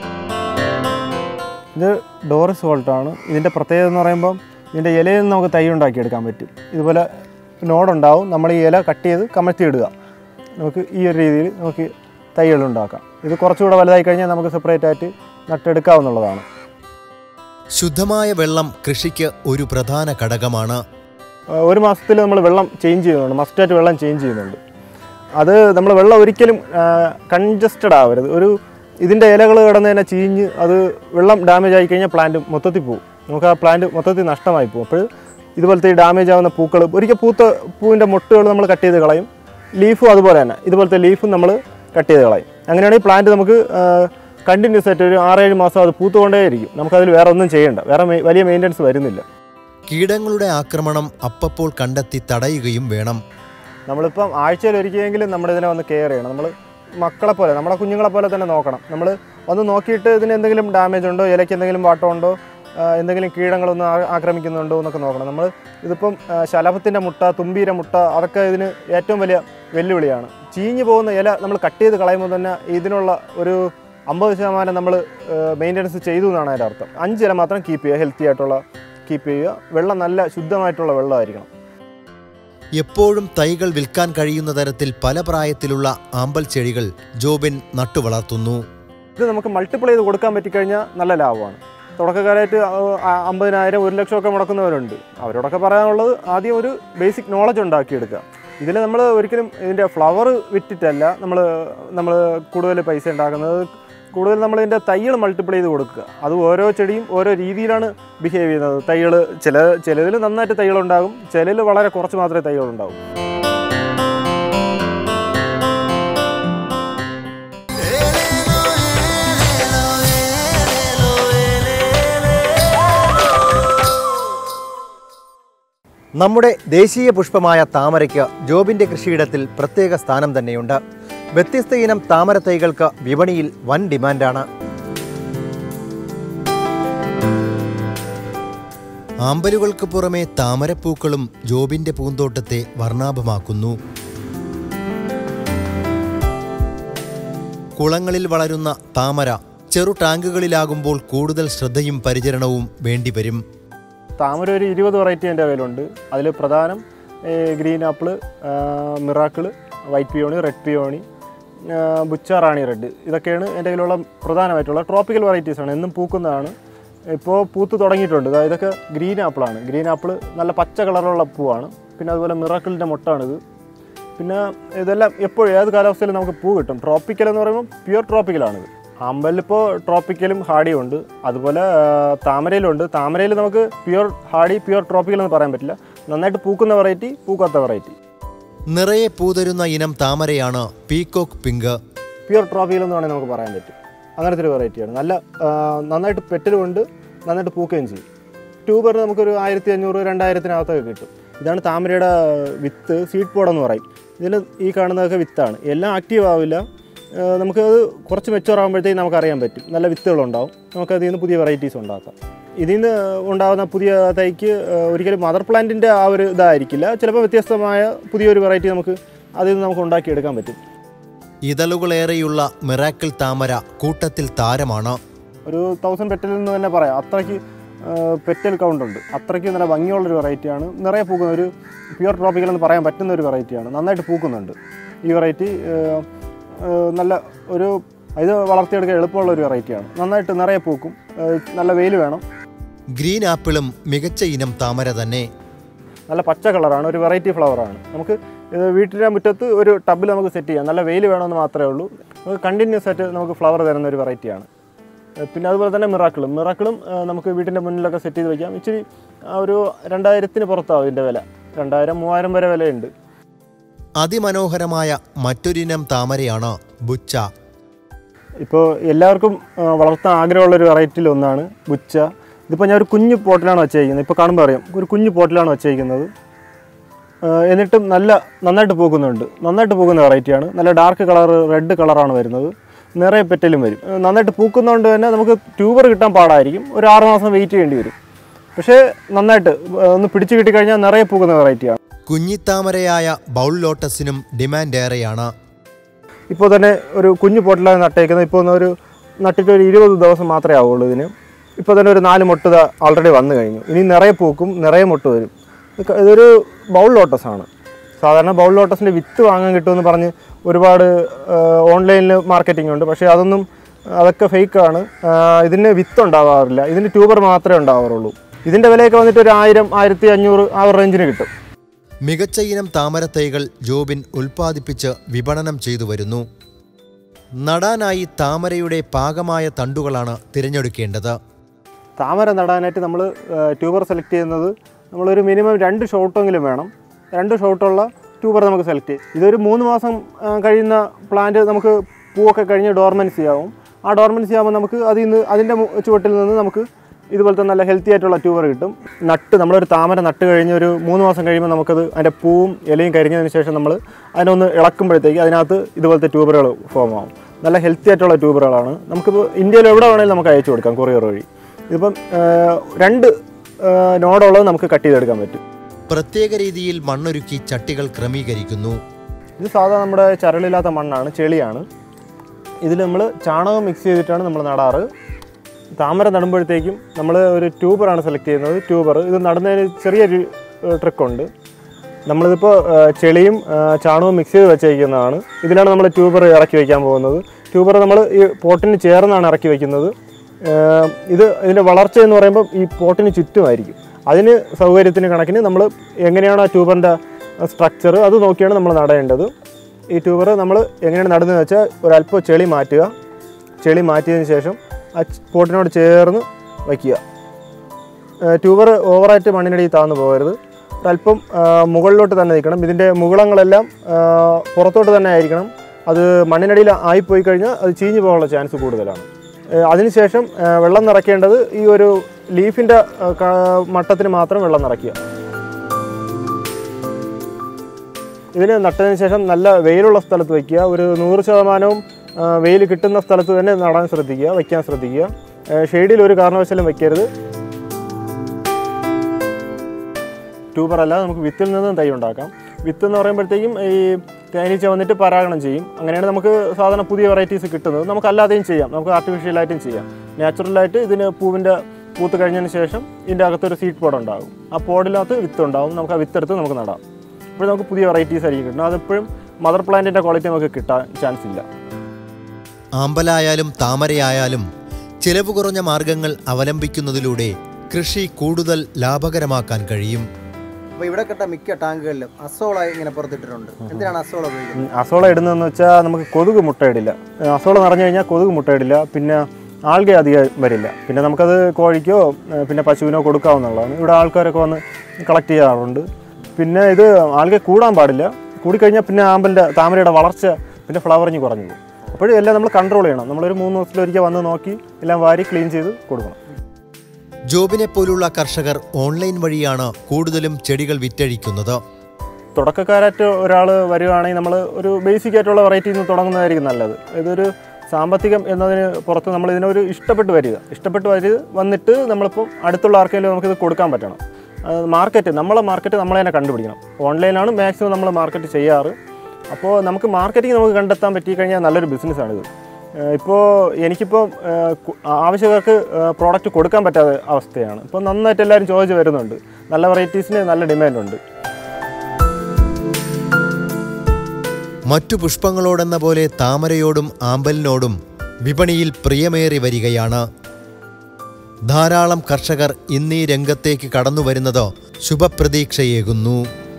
ഇത് ഡോറിസ് വോൾട്ടാണ് ഇതിൻ്റെ പ്രത്യേകത എന്ന് പറയുമ്പം ഇതിൻ്റെ ഇലയിൽ നിന്ന് നമുക്ക് തൈ ഉണ്ടാക്കിയെടുക്കാൻ പറ്റും ഇതുപോലെ നോടുണ്ടാവും നമ്മൾ ഈ ഇല കട്ട് ചെയ്ത് കമഴ്ത്തി ഇടുക നമുക്ക് ഈ ഒരു രീതിയിൽ നമുക്ക് തൈകൾ ഉണ്ടാക്കാം ഇത് കുറച്ചുകൂടെ വലുതായി കഴിഞ്ഞാൽ നമുക്ക് സെപ്പറേറ്റ് ആയിട്ട് നട്ടെടുക്കാവുന്നതാണ് ശുദ്ധമായ വെള്ളം കൃഷിക്ക് ഒരു പ്രധാന ഘടകമാണ് ആ, ഒരു മാസത്തിൽ നമ്മൾ വെള്ളം ചേഞ്ച് ചെയ്യുന്നുണ്ട് മസ്റ്റായിട്ട് വെള്ളം ചേഞ്ച് ചെയ്യുന്നുണ്ട് അത് നമ്മൾ വെള്ളം ഒരിക്കലും കൺജസ്റ്റഡ് ആവരുത് ഒരു ഇതിൻ്റെ ഇലകൾ കിടന്ന് തന്നെ ചീഞ്ഞ് അത് വെള്ളം ഡാമേജ് ആയി കഴിഞ്ഞാൽ പ്ലാന്റ് മൊത്തത്തിൽ പോകും നമുക്ക് ആ പ്ലാന്റ് മൊത്തത്തിൽ നഷ്ടമായി പോകും അപ്പോൾ ഇതുപോലത്തെ ഈ ഡാമേജ് ആവുന്ന പൂക്കൾ ഒരിക്കൽ പൂത്ത പൂവിൻ്റെ മുട്ടുകൾ നമ്മൾ കട്ട് ചെയ്ത് കളയും ലീഫും അതുപോലെ തന്നെ ഇതുപോലത്തെ ലീഫും നമ്മൾ കട്ട് ചെയ്ത് കളയും അങ്ങനെയാണെങ്കിൽ പ്ലാന്റ് നമുക്ക് കണ്ടിന്യൂസ് ആയിട്ട് ഒരു ആറേഴ് മാസം അത് പൂത്തുകൊണ്ടേയിരിക്കും നമുക്കതിൽ വേറെ ഒന്നും ചെയ്യേണ്ട വേറെ മെ- വലിയ മെയിൻ്റനൻസ് വരുന്നില്ല കീടങ്ങളുടെ ആക്രമണം അപ്പപ്പോൾ കണ്ടെത്തി തടയുകയും വേണം നമ്മളിപ്പം ആഴ്ചയിൽ ഒരിക്കലെങ്കിലും നമ്മളിതിനെ ഒന്ന് കെയർ ചെയ്യണം നമ്മൾ മക്കളെ പോലെ നമ്മുടെ കുഞ്ഞുങ്ങളെ പോലെ തന്നെ നോക്കണം നമ്മൾ ഒന്ന് നോക്കിയിട്ട് ഇതിന് എന്തെങ്കിലും ഡാമേജ് ഉണ്ടോ ഇലയ്ക്ക് എന്തെങ്കിലും വാട്ടം ഉണ്ടോ ആ, എന്തെങ്കിലും കീടങ്ങളൊന്നും ആ- ആക്രമിക്കുന്നുണ്ടോ എന്നൊക്കെ നോക്കണം നമ്മൾ ഇതിപ്പം ആ, ശലഭത്തിൻ്റെ മുട്ട തുമ്പീര മുട്ട അതൊക്കെ ഇതിന് ഏറ്റവും വലിയ വെല്ലുവിളിയാണ് ചീഞ്ഞു പോകുന്ന ഇല നമ്മൾ കട്ട് ചെയ്ത് കളയുമ്പോൾ തന്നെ ഇതിനുള്ള ഒരു അമ്പത് ശതമാനം നമ്മൾ മെയിൻ്റനൻസ് ചെയ്തു എന്നാണ് അതിൻ്റെ അർത്ഥം അഞ്ച് ഇല മാത്രം കീപ്പ് ചെയ്യുക ഹെൽത്തി ആയിട്ടുള്ള കീപ്പ് ചെയ്യുക വെള്ളം നല്ല ശുദ്ധമായിട്ടുള്ള വെള്ളമായിരിക്കണം എപ്പോഴും തൈകൾ വിൽക്കാൻ കഴിയുന്ന തരത്തിൽ പല പ്രായത്തിലുള്ള ആമ്പൽ ചെടികൾ ജോബിൻ നട്ടുവളർത്തുന്നു ഇത് നമുക്ക് മൾട്ടിപ്പിൾ ചെയ്ത് കൊടുക്കാൻ പറ്റിക്കഴിഞ്ഞാൽ നല്ല ലാഭമാണ് തുടക്കക്കാരായിട്ട് ആ- ആ- അമ്പതിനായിരം ഒരു ലക്ഷമൊക്കെ മുടക്കുന്നവരുണ്ട് അവരോടൊക്കെ പറയാനുള്ളത് ആദ്യം ഒരു ബേസിക് നോളജ് ഉണ്ടാക്കിയെടുക്കുക ഇതിൽ നമ്മൾ ഒരിക്കലും ഇതിൻ്റെ ഫ്ലവർ വിറ്റിട്ടല്ല നമ്മൾ നമ്മൾ കൂടുതൽ പൈസ ഉണ്ടാക്കുന്നത് കൂടുതൽ നമ്മൾ ഇതിൻ്റെ തൈകൾ മൾട്ടിപ്പിൾ ചെയ്ത് കൊടുക്കുക അത് ഓരോ ചെടിയും ഓരോ രീതിയിലാണ് ബിഹേവ് ചെയ്യുന്നത് തൈകൾ ചില ചിലതിൽ നന്നായിട്ട് തൈകളുണ്ടാകും ചിലതിൽ വളരെ കുറച്ച് മാത്രമേ തൈകളുണ്ടാകും നമ്മുടെ ദേശീയ പുഷ്പമായ താമരയ്ക്ക് ജോബിന്റെ കൃഷിയിടത്തിൽ പ്രത്യേക സ്ഥാനം തന്നെയുണ്ട് വ്യത്യസ്ത ഇനം താമര തൈകൾക്ക് വിപണിയിൽ വൻ ഡിമാൻഡാണ് ആമ്പലുകൾക്ക് പുറമെ താമരപ്പൂക്കളും ജോബിന്റെ പൂന്തോട്ടത്തെ വർണ്ണാഭമാക്കുന്നു കുളങ്ങളിൽ വളരുന്ന താമര ചെറു ടാങ്കുകളിലാകുമ്പോൾ കൂടുതൽ ശ്രദ്ധയും പരിചരണവും വേണ്ടിവരും താമര ഒരു ഇരുപത് വെറൈറ്റി എൻ്റെ കയ്യിലുണ്ട് അതിൽ പ്രധാനം ഏ, ഗ്രീൻ ആപ്പിള് ആ, miracle white peony red peony ആ, ബുച്ച റാണി റെഡ് ഇതൊക്കെയാണ് എൻ്റെ കയ്യിലുള്ള പ്രധാനമായിട്ടുള്ള ട്രോപ്പിക്കൽ വെറൈറ്റീസാണ് എന്നും പൂക്കുന്നതാണ് ഇപ്പോൾ പൂത്ത് തുടങ്ങിയിട്ടുണ്ട് ദാ ഇതൊക്കെ ഗ്രീൻ ആപ്പിളാണ് ഗ്രീൻ ആപ്പിൾ നല്ല പച്ച കളറുള്ള പൂവാണ് പിന്നെ അതുപോലെ മിറാക്കിളിൻ്റെ മുട്ടാണിത് പിന്നെ ഇതെല്ലാം എപ്പോഴും ഏത് കാലാവസ്ഥയിലും നമുക്ക് പൂ കിട്ടും ട്രോപ്പിക്കൽ എന്ന് പറയുമ്പോൾ പ്യുവർ ട്രോപ്പിക്കലാണിത് അമ്പലിപ്പോൾ ട്രോപ്പിക്കലും ഹാഡിയും ഉണ്ട് അതുപോലെ ആ, താമരയിലുണ്ട് താമരയിൽ നമുക്ക് പ്യുവർ ഹാഡി പ്യുവർ ട്രോപ്പിക്കൽ എന്ന് പറയാൻ പറ്റില്ല നന്നായിട്ട് പൂക്കുന്ന വെറൈറ്റി പൂക്കാത്ത വെറൈറ്റി നിറയെ പൂതരുന്ന ഇനം താമരയാണ് പീകോക്ക് പിങ്ക് പ്യുവർ ട്രോപ്പിക്കൽ എന്ന് വേണമെങ്കിൽ നമുക്ക് പറയാൻ പറ്റും അങ്ങനത്തെ ഒരു വെറൈറ്റിയാണ് നല്ല ആ, നന്നായിട്ട് പെറ്റലുമുണ്ട് നന്നായിട്ട് പൂക്കുകയും ചെയ്യും ട്യൂബറിന് നമുക്കൊരു ആയിരത്തി അഞ്ഞൂറ് രണ്ടായിരത്തിനകത്തൊക്കെ കിട്ടും ഇതാണ് താമരയുടെ വിത്ത് സീഡ് പോഡ് എന്ന് പറയും ഇതിൽ ഈ കാണുന്നതൊക്കെ വിത്താണ് എല്ലാം ആക്റ്റീവ് ആവില്ല ആ, നമുക്കത് കുറച്ച് മെച്ചുവർ ആകുമ്പോഴത്തേക്കും നമുക്ക് അറിയാൻ പറ്റും നല്ല വിത്തുകളുണ്ടാവും നമുക്ക് അതിൽ നിന്ന് പുതിയ വെറൈറ്റീസ് ഉണ്ടാക്കാം ഇതിൽ നിന്ന് ഉണ്ടാകുന്ന പുതിയ തൈക്ക് ആ, ഒരിക്കലും മദർ പ്ലാന്റിൻ്റെ ആ ഒരു ഇതായിരിക്കില്ല ചിലപ്പോൾ വ്യത്യസ്തമായ പുതിയൊരു വെറൈറ്റി നമുക്ക് അതിൽ നിന്ന് നമുക്ക് ഉണ്ടാക്കിയെടുക്കാൻ പറ്റും ഇതളുകളേറെയുള്ള മിറാക്കിൾ താമര കൂട്ടത്തിൽ താരമാണ് ഒരു തൗസൻഡ് പെറ്റൽ എന്ന് തന്നെ പറയാം അത്രയ്ക്ക് പെറ്റൽ കൗണ്ട് ഉണ്ട് അത്രയ്ക്ക് നല്ല ഭംഗിയുള്ളൊരു വെറൈറ്റിയാണ് നിറയെ പൂക്കുന്ന ഒരു പ്യുവർ ട്രോപ്പിക്കൽ എന്ന് പറയാൻ പറ്റുന്ന ഒരു വെറൈറ്റിയാണ് നന്നായിട്ട് പൂക്കുന്നുണ്ട് ഈ വെറൈറ്റി നല്ല ഒരു ഇത് വളർത്തിയെടുക്കാൻ എളുപ്പമുള്ള ഒരു വെറൈറ്റിയാണ് നന്നായിട്ട് നിറയെ പൂക്കും ഏഹ് നല്ല വെയിൽ വേണം ഗ്രീൻ ആപ്പിളും മികച്ച ഇനം താമര തന്നെ നല്ല പച്ച കളറാണ് ഒരു വെറൈറ്റി ഫ്ലവറാണ് നമുക്ക് ഇത് വീട്ടിലെ മുറ്റത്ത് ഒരു ടബിൽ നമുക്ക് സെറ്റ് ചെയ്യാം നല്ല വെയിൽ വേണമെന്ന് മാത്രമേ ഉള്ളൂ നമുക്ക് കണ്ടിന്യൂസ് ആയിട്ട് നമുക്ക് ഫ്ലവർ തരുന്ന ഒരു വെറൈറ്റിയാണ് ഏഹ് പിന്നെ അതുപോലെ തന്നെ മിറാക്കിളും മിറാക്കിളും ഏഹ് നമുക്ക് വീട്ടിൻ്റെ മുന്നിലൊക്കെ സെറ്റ് ചെയ്ത് വയ്ക്കാം ഇച്ചിരി ആ ഒരു രണ്ടായിരത്തിന് പുറത്താവും ഇതിൻ്റെ വില രണ്ടായിരം മൂവായിരം വരെ വിലയുണ്ട് അതിമനോഹരമായ മറ്റൊരിനം താമരയാണ് ബുച്ച ഇപ്പോൾ എല്ലാവർക്കും ആ, വളർത്താൻ ആഗ്രഹമുള്ളൊരു വെറൈറ്റിയിൽ ഒന്നാണ് ബുച്ച ഇതിപ്പോൾ ഞാൻ ഒരു കുഞ്ഞു പോട്ടിലാണ് വച്ചേക്കുന്നത് ഇപ്പോൾ കാണുമ്പോൾ അറിയാം ഒരു കുഞ്ഞു പോട്ടിലാണ് വച്ചേക്കുന്നത് ആ, എന്നിട്ടും നല്ല നന്നായിട്ട് പൂക്കുന്നുണ്ട് നന്നായിട്ട് പൂക്കുന്ന വെറൈറ്റിയാണ് നല്ല ഡാർക്ക് കളർ റെഡ് കളറാണ് വരുന്നത് നിറയെ പെറ്റലും വരും ആ, നന്നായിട്ട് പൂക്കുന്നതുകൊണ്ട് തന്നെ നമുക്ക് ട്യൂബർ കിട്ടാൻ പാടായിരിക്കും ഒരു ആറ് മാസം വെയിറ്റ് ചെയ്യേണ്ടി വരും പക്ഷേ നന്നായിട്ട് ആ, ഒന്ന് പിടിച്ചു കിട്ടിക്കഴിഞ്ഞാൽ നിറയെ പൂക്കുന്ന വെറൈറ്റിയാണ് കുഞ്ഞിത്താമരയായ ബൗൾ ലോട്ടസിനും ഡിമാൻഡ് ഏറെയാണ് ഇപ്പോൾ തന്നെ ഒരു കുഞ്ഞു പോട്ടിലാണ് നട്ടേക്കുന്നത് ഇപ്പോൾ ഒന്ന് ഒരു നട്ടിട്ട് ഒരു ഇരുപത് ദിവസം മാത്രമേ ആവുള്ളൂ ഇതിന് ഇപ്പോൾ തന്നെ ഒരു നാല് മുട്ട ഓൾറെഡി വന്നു കഴിഞ്ഞു ഇനി നിറയെ പൂക്കും നിറയെ മുട്ട വരും ഇത് ഇതൊരു ബൗൾ ലോട്ടസ് ആണ് സാധാരണ ബൗൾ ലോട്ടസിൻ്റെ വിത്ത് വാങ്ങാൻ കിട്ടുമെന്ന് പറഞ്ഞ് ഒരുപാട് ഓൺലൈനിൽ മാർക്കറ്റിംഗ് ഉണ്ട് പക്ഷേ അതൊന്നും അതൊക്കെ ഫേക്കാണ് ഇതിന് വിത്ത് ഉണ്ടാവാറില്ല ഇതിന് ട്യൂബർ മാത്രമേ ഉണ്ടാവാറുള്ളൂ ഇതിൻ്റെ വിലയൊക്കെ വന്നിട്ട് ഒരു ആയിരം ആയിരത്തി അഞ്ഞൂറ് ആ ഒരു റേഞ്ചിന് കിട്ടും മികച്ച ഇനം താമരത്തൈകൾ ജോബിൻ ഉൽപ്പാദിപ്പിച്ച് വിപണനം ചെയ്തു വരുന്നു നടാനായി താമരയുടെ പാകമായ തണ്ടുകളാണ് തിരഞ്ഞെടുക്കേണ്ടത് താമര നടാനായിട്ട് നമ്മൾ ട്യൂബർ സെലക്ട് ചെയ്യുന്നത് നമ്മളൊരു മിനിമം രണ്ട് ഷോട്ടെങ്കിലും വേണം രണ്ട് ഷോട്ടുള്ള ട്യൂബർ നമുക്ക് സെലക്ട് ചെയ്യും ഇതൊരു മൂന്ന് മാസം ആ, കഴിയുന്ന പ്ലാന്റ് നമുക്ക് പൂവൊക്കെ കഴിഞ്ഞ് ഡോർമൻസി ആവും ആ ഡോർമൻസി ആകുമ്പോൾ നമുക്ക് അതിൽ നിന്ന് അതിൻ്റെ മു- ചുവട്ടിൽ നിന്ന് നമുക്ക് ഇതുപോലത്തെ നല്ല ഹെൽത്തി ആയിട്ടുള്ള ട്യൂബർ കിട്ടും നട്ട് നമ്മളൊരു താമര നട്ട് കഴിഞ്ഞ് ഒരു മൂന്ന് മാസം കഴിയുമ്പോൾ നമുക്കത് അതിൻ്റെ പൂവും ഇലയും കരിഞ്ഞതിന് ശേഷം നമ്മൾ അതിനൊന്ന് ഇളക്കുമ്പോഴത്തേക്ക് അതിനകത്ത് ഇതുപോലത്തെ ട്യൂബറുകൾ ഫോം ആവും നല്ല ഹെൽത്തി ആയിട്ടുള്ള ട്യൂബറുകളാണ് നമുക്കിപ്പോൾ ഇന്ത്യയിൽ എവിടെ വേണമെങ്കിലും നമുക്ക് അയച്ചു കൊടുക്കാം കൊറിയർ വഴി ഇതിപ്പം ആ, രണ്ട് ആ, നോഡുള്ളത് നമുക്ക് കട്ട് ചെയ്തെടുക്കാൻ പറ്റും പ്രത്യേക രീതിയിൽ മണ്ണൊരുക്കി ചട്ടികൾ ക്രമീകരിക്കുന്നു ഇത് സാധാ നമ്മുടെ ചരളില്ലാത്ത മണ്ണാണ് ചെളിയാണ് ഇതിൽ നമ്മൾ ചാണകം മിക്സ് ചെയ്തിട്ടാണ് നമ്മൾ നടാറ് താമര നടുമ്പോഴത്തേക്കും നമ്മൾ ഒരു ട്യൂബറാണ് സെലക്ട് ചെയ്യുന്നത് ട്യൂബർ ഇത് നടുന്നതിന് ചെറിയൊരു ട്രിക്കുണ്ട് നമ്മളിതിപ്പോൾ ആ, ചെളിയും ആ, ചാണകവും മിക്സ് ചെയ്ത് വെച്ചേക്കുന്നതാണ് ഇതിലാണ് നമ്മൾ ട്യൂബർ ഇറക്കി വയ്ക്കാൻ പോകുന്നത് ട്യൂബർ നമ്മൾ ഈ പോട്ടിന് ചേർന്നാണ് ഇറക്കി വയ്ക്കുന്നത് ആ, ഇത് ഇതിൻ്റെ വളർച്ച എന്ന് പറയുമ്പോൾ ഈ പോട്ടിന് ചുറ്റുമായിരിക്കും അതിന് സൗകര്യത്തിന് കണക്കിന് നമ്മൾ എങ്ങനെയാണ് ആ ട്യൂബറിൻ്റെ സ്ട്രക്ചർ അത് നോക്കിയാണ് നമ്മൾ നടേണ്ടത് ഈ ട്യൂബർ നമ്മൾ എങ്ങനെയാണ് നടുന്നതെന്ന് വെച്ചാൽ ഒരല്പം ചെളി മാറ്റുക ചെളി മാറ്റിയതിന് ശേഷം ആ ച് പോട്ടിനോട് ചേർന്ന് വയ്ക്കുക ട്യൂബർ ഓവറായിട്ട് മണ്ണിനടിയിൽ താഴ്ന്നു പോകരുത് ഒരല്പം ആ, മുകളിലോട്ട് തന്നെ നിൽക്കണം ഇതിൻ്റെ മുകളങ്ങളെല്ലാം ആ, പുറത്തോട്ട് തന്നെ ആയിരിക്കണം അത് മണ്ണിനടിയിൽ ആയിപ്പോയി കഴിഞ്ഞാൽ അത് ചീഞ്ഞു പോകാനുള്ള ചാൻസ് കൂടുതലാണ് ഏ, അതിനുശേഷം ആ, വെള്ളം നിറയ്ക്കേണ്ടത് ഈ ഒരു ലീഫിൻ്റെ മട്ടത്തിന് മാത്രം വെള്ളം നിറയ്ക്കുക ഇതിന് നട്ടതിന് ശേഷം നല്ല വെയിലുള്ള സ്ഥലത്ത് വയ്ക്കുക ഒരു നൂറ് ശതമാനവും ആ, വെയിൽ കിട്ടുന്ന സ്ഥലത്ത് തന്നെ നടാൻ ശ്രദ്ധിക്കുക വയ്ക്കാൻ ശ്രദ്ധിക്കുക ഷെയ്ഡിൽ ഒരു കാരണവശാലും വയ്ക്കരുത് ട്യൂബർ അല്ലാതെ നമുക്ക് വിത്തിൽ നിന്നും തൈ ഉണ്ടാക്കാം വിത്ത് എന്ന് പറയുമ്പോഴത്തേക്കും ഈ തേനീച്ച വന്നിട്ട് പരാഗണം ചെയ്യും അങ്ങനെയാണ് നമുക്ക് സാധാരണ പുതിയ വെറൈറ്റീസ് കിട്ടുന്നത് നമുക്ക് അല്ലാതെയും ചെയ്യാം നമുക്ക് ആർട്ടിഫിഷ്യലായിട്ടും ചെയ്യാം നാച്ചുറലായിട്ട് ഇതിന് പൂവിൻ്റെ പൂത്ത് കഴിഞ്ഞതിന് ശേഷം ഇതിൻ്റെ അകത്തൊരു സീഡ് പോഡ് ഉണ്ടാകും ആ പോഡിനകത്ത് വിത്ത് ഉണ്ടാകും നമുക്ക് ആ വിത്തെടുത്ത് നമുക്ക് നടാം അപ്പോൾ നമുക്ക് പുതിയ വെറൈറ്റീസ് ആയിരിക്കും കിട്ടുന്നത് അതെപ്പോഴും മദർ പ്ലാന്റിൻ്റെ ക്വാളിറ്റി നമുക്ക് കിട്ടാൻ ചാൻസ് ഇല്ല ആമ്പലായാലും താമരയായാലും ചിലവ് കുറഞ്ഞ മാർഗങ്ങൾ അവലംബിക്കുന്നതിലൂടെ കൃഷി കൂടുതൽ ലാഭകരമാക്കാൻ കഴിയും അപ്പോൾ ഇവിടെ കെട്ട മിക്ക ടാങ്കുകളിലും അസോള ഇങ്ങനെ പുറത്തിട്ടിട്ടുണ്ട് എന്തിനാണ് അസോള ഉപയോഗിക്കുന്നത് ഉം, അസോള ഇടുന്നതെന്ന് വെച്ചാൽ നമുക്ക് കൊതുക് മുട്ടയിടില്ല ഏ, അസോള നിറഞ്ഞു കഴിഞ്ഞാൽ കൊതുക് മുട്ടയിടില്ല പിന്നെ ആൾഗ അധികം വരില്ല പിന്നെ നമുക്കത് കോഴിക്കോ ഏ, പിന്നെ പശുവിനോ കൊടുക്കാവുന്നതാണ് ഇവിടെ ആൾക്കാരൊക്കെ വന്ന് കളക്ട് ചെയ്യാറുണ്ട് പിന്നെ ഇത് ആൾഗ കൂടാൻ പാടില്ല കൂടിക്കഴിഞ്ഞാൽ പിന്നെ ആമ്പലിൻ്റെ താമരയുടെ വളർച്ച പിന്നെ ഫ്ലവറിങ് കുറഞ്ഞു പോകും അപ്പോഴും എല്ലാം നമ്മൾ കൺട്രോൾ ചെയ്യണം നമ്മളൊരു മൂന്ന് ദിവസത്തിലൊരിക്കൽ വന്ന് നോക്കി എല്ലാം വാരി ക്ലീൻ ചെയ്ത് കൊടുക്കണം ജോബിനെ പോലുള്ള കർഷകർ ഓൺലൈൻ വഴിയാണ് കൂടുതലും ചെടികൾ വിറ്റഴിക്കുന്നത് തുടക്കക്കാരായിട്ട് ഒരാൾ വരുവാണെങ്കിൽ നമ്മൾ ഒരു ബേസിക് ആയിട്ടുള്ള വെറൈറ്റിയിൽ നിന്ന് തുടങ്ങുന്നതായിരിക്കും നല്ലത് ഇതൊരു സാമ്പത്തികം എന്നതിന് പുറത്ത് നമ്മൾ ഇതിനൊരു ഇഷ്ടപ്പെട്ട് വരിക ഇഷ്ടപ്പെട്ട് വരിക വന്നിട്ട് നമ്മളിപ്പം അടുത്തുള്ള ആർക്കെങ്കിലും നമുക്കിത് കൊടുക്കാൻ പറ്റണം മാർക്കറ്റ് നമ്മളെ മാർക്കറ്റ് നമ്മൾ തന്നെ കണ്ടുപിടിക്കണം ഓൺലൈനാണ് മാക്സിമം നമ്മൾ മാർക്കറ്റ് ചെയ്യാറ് അപ്പോൾ നമുക്ക് മാർക്കറ്റിംഗ് നമുക്ക് കണ്ടെത്താൻ പറ്റി കഴിഞ്ഞാൽ നല്ലൊരു ബിസിനസ്സാണിത് ഇപ്പോൾ എനിക്കിപ്പോൾ ആവശ്യക്കാർക്ക് പ്രോഡക്റ്റ് കൊടുക്കാൻ പറ്റാത്ത അവസ്ഥയാണ് ഇപ്പോൾ നന്നായിട്ട് എല്ലാവരും ചോദിച്ച് വരുന്നുണ്ട് നല്ല വെറൈറ്റീസിന് നല്ല ഡിമാൻഡുണ്ട് മറ്റു പുഷ്പങ്ങളോടെന്ന പോലെ താമരയോടും ആമ്പലിനോടും വിപണിയിൽ പ്രിയമേറി വരികയാണ് ധാരാളം കർഷകർ ഇന്നീ രംഗത്തേക്ക് കടന്നു വരുന്നത് ശുഭപ്രതീക്ഷയേകുന്നു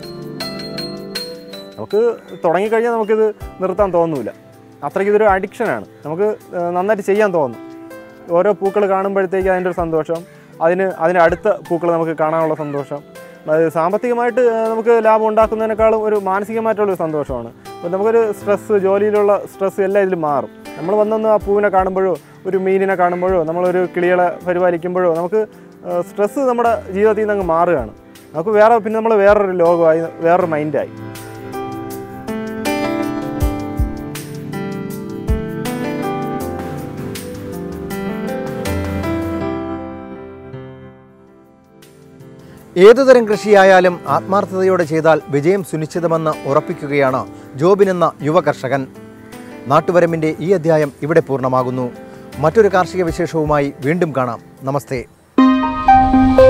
നമുക്ക് തുടങ്ങിക്കഴിഞ്ഞാൽ നമുക്കിത് നിർത്താൻ തോന്നൂല അത്രയ്ക്ക് ഇതൊരു അഡിക്ഷനാണ് നമുക്ക് ഏഹ്, നന്നായിട്ട് ചെയ്യാൻ തോന്നും ഓരോ പൂക്കൾ കാണുമ്പോഴത്തേക്ക് അതിൻ്റെ ഒരു സന്തോഷം അതിന് അതിന് അടുത്ത പൂക്കൾ നമുക്ക് കാണാനുള്ള സന്തോഷം അത് സാമ്പത്തികമായിട്ട് ഏഹ്, നമുക്ക് ലാഭം ഉണ്ടാക്കുന്നതിനേക്കാളും ഒരു മാനസികമായിട്ടുള്ള ഒരു സന്തോഷമാണ് അപ്പോൾ നമുക്കൊരു സ്ട്രെസ്സ് ജോലിയിലുള്ള സ്ട്രെസ്സ് എല്ലാം ഇതിൽ മാറും നമ്മൾ വന്നൊന്ന് ആ പൂവിനെ കാണുമ്പോഴോ ഒരു മീനിനെ കാണുമ്പോഴോ നമ്മളൊരു കിളികളെ പരിപാലിക്കുമ്പോഴോ നമുക്ക് സ്ട്രെസ്സ് നമ്മുടെ ജീവിതത്തിൽ നിന്ന് അങ്ങ് മാറുകയാണ് നമുക്ക് വേറെ പിന്നെ നമ്മൾ വേറൊരു ലോകമായി വേറൊരു മൈൻഡായി ഏതുതരം കൃഷിയായാലും ആത്മാർത്ഥതയോടെ ചെയ്താൽ വിജയം സുനിശ്ചിതമെന്ന് ഉറപ്പിക്കുകയാണ് ജോബിനെന്ന യുവ കർഷകൻ നാട്ടുവരമ്പിൻ്റെ ഈ അധ്യായം ഇവിടെ പൂർണ്ണമാകുന്നു മറ്റൊരു കാർഷിക വിശേഷവുമായി വീണ്ടും കാണാം നമസ്തേ